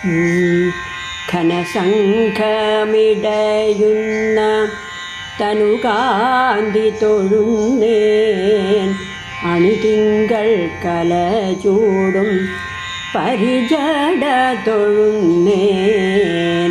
ഉം. ഘനസംഘമിടയുന്ന തനുകാന്തി തൊഴുന്നേൻ അണിതിങ്കൾ കല ചൂടും പരിജട തൊഴുന്നേൻ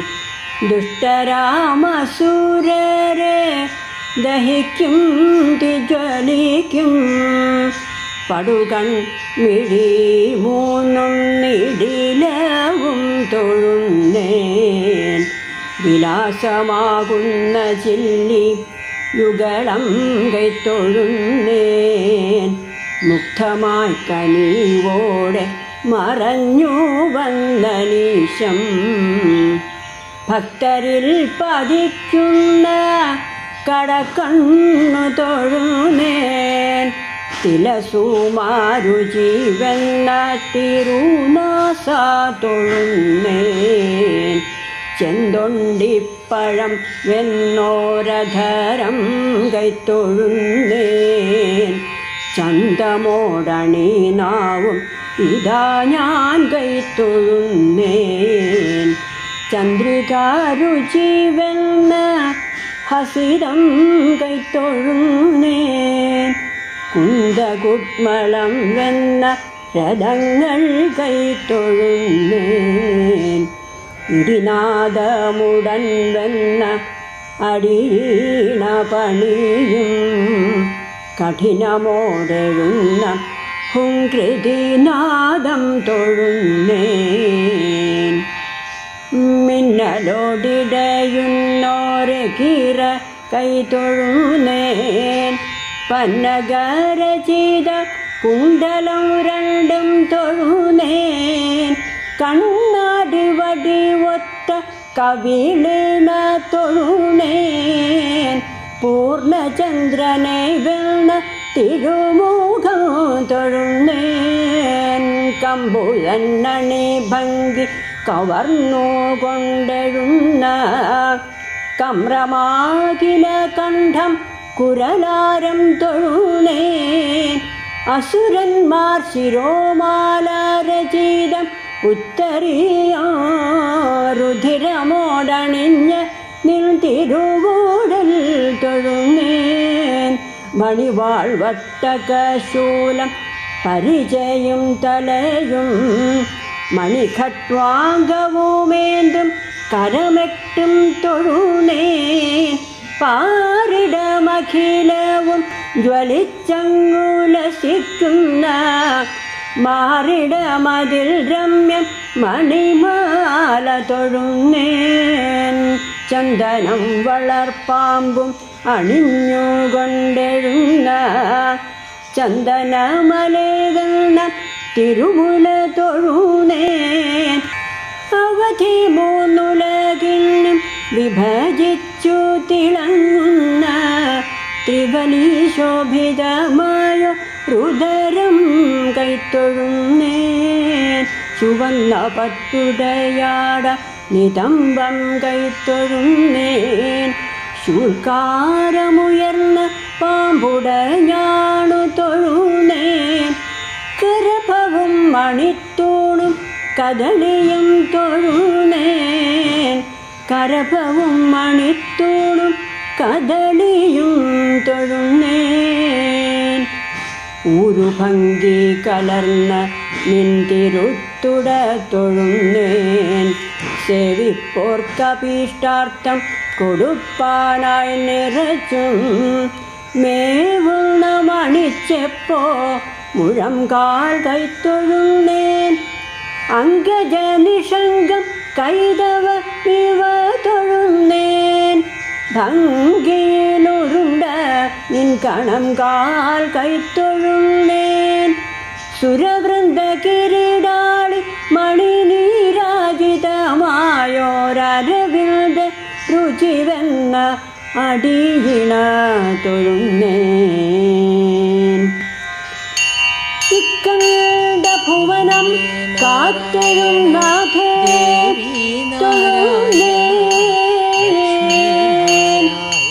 ദുഷ്ടരാമസുരരെ ദഹിക്കും തിജ്വലിക്കും പടുകൺ മിഴി മൂന്നും നിടിലവും തൊഴുന്നേൻ വിലാസമാകുന്ന ചില്ലി യുഗളം കൈത്തൊഴുന്നേൻ മുക്തമായി കനിവോടെ മറഞ്ഞു വന്നനീശം ഭക്തരിൽ പതിക്കുന്ന കടക്കണ്ണു തൊഴുന്നേൻ തിലസുമാരു ജീവന്ന തിരുനാസ തൊഴുന്നേൻ ചെന്തൊണ്ടിപ്പഴം വെന്നോരധരം കൈത്തൊഴുന്നേൻ ചന്തമോടണി നാവും ഇതാ ഞാൻ കൈത്തൊഴുന്നേൻ ചന്ദ്രികാരുചിവെന്ന ഹസിതം കൈത്തൊഴുന്നേൻ കുന്തകുട്മളം വെന്ന രഥങ്ങൾ കൈത്തൊഴുന്നേൻ ഇടിനാദമുടൻ വെന്ന അടിയീണ പണിയും കഠിനമോടെഴുന്ന ഹുങ്കൃതിനാദം തൊഴുന്നേൻ മിന്നലോടിടയുന്നോരെ കീറ കൈതൊഴുന്നേൻ പന്നകരചിത കുണ്ടലം രണ്ടും തൊഴുന്നേൻ കണ്ണാടി വടി ഒത്ത കവിളിണ തൊഴുന്നേൻ പൂർണ്ണചന്ദ്രനെ വെണ്ണ തിരുമുഖം തൊഴുന്നേൻ കമ്പുതന്നണി ഭംഗി കവർന്നു കൊണ്ടെഴുന്ന കമ്രമാകില കണ്ഠം കുരലാരം തൊഴുന്നേൻ അസുരന്മാർ ശിരോമാലാരചിതം ഉത്തരീയോ രുധിരമോടണിഞ്ഞ നിൽ തിരുകൂടൽ തൊഴുന്നേൻ മണിവാൾ വട്ടകശൂലം പരിചയും തലയും മണിഖട്വാംഗവുമേന്തും കരമെട്ടും തൊഴുന്നേൻ പാരിടമഖിലവും ജ്വലിച്ചങ്ങുലസിക്കുന്ന മാറിടമതിൽ രമ്യം മണിമാല തൊഴുന്നേൻ ചന്ദനം വളർപ്പാമ്പും അണിഞ്ഞുകൊണ്ടെഴുന്ന ചന്ദനമലേകണ്ണ തിരുമുല തൊഴുന്നേൻ അവധി മൂന്നുലകിണ്ണും വിഭജിച്ചു തിളങ്ങുന്ന ത്രിവലി ശോഭിതമായ രുദരം കൈത്തൊഴുന്നേൻ ചുവന്ന പട്ടുടയാട നിതംബം കൈത്തൊഴുന്നേൻ ശൂൽക്കാരമുയർന്ന പാമ്പുടഞ്ഞാണു തൊഴുന്നേൻ കരഭവും മണിത്തൂണും കദളിയും തൊഴുന്നേൻ കരഭവും മണിത്തൂണും കദളിയും തൊഴുന്നേൻ ഊരുഭംഗി കലർന്ന നിന്തിരുത്തുട തൊഴുന്നേൻ സേവിപ്പോർക്കഭീഷ്ടാർത്ഥം കൊടുപ്പാനായി നിറച്ചും മേവുണ മണിച്ചെപ്പോ മുഴം കാൽ കൈത്തൊഴുന്നേൻ അങ്കജനിഷംഗം കൈതവ ഇവ തൊഴുന്നേൻ ഭംഗിയിലുരുണ്ട നിൻ കണം കാൽ കൈത്തൊഴുന്നേൻ സുരവൃന്ദ കിരീടാളി മണിനീരാജിതമായോരവിന്ദ രുചിവെന്ന അടിയിണ തൊഴുന്നേൻ ഇക്കണ്ട ഭുവനം കാത്തെഴുന്നാഥേ തൊഴുന്നേൻ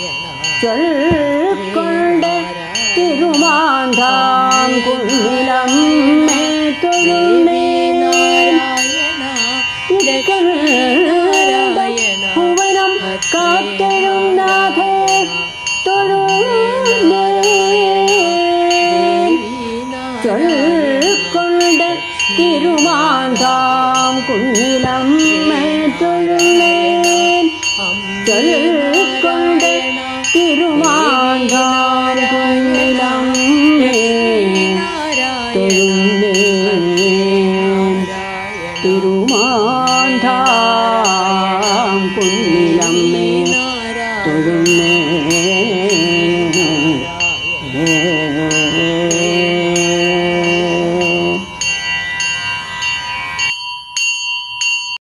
ചൊൽക്കൊണ്ട് തിരുമാന്താം കുന്നിലം തൊഴുന്നേൻ ഇക്ക ചൊല്ലുക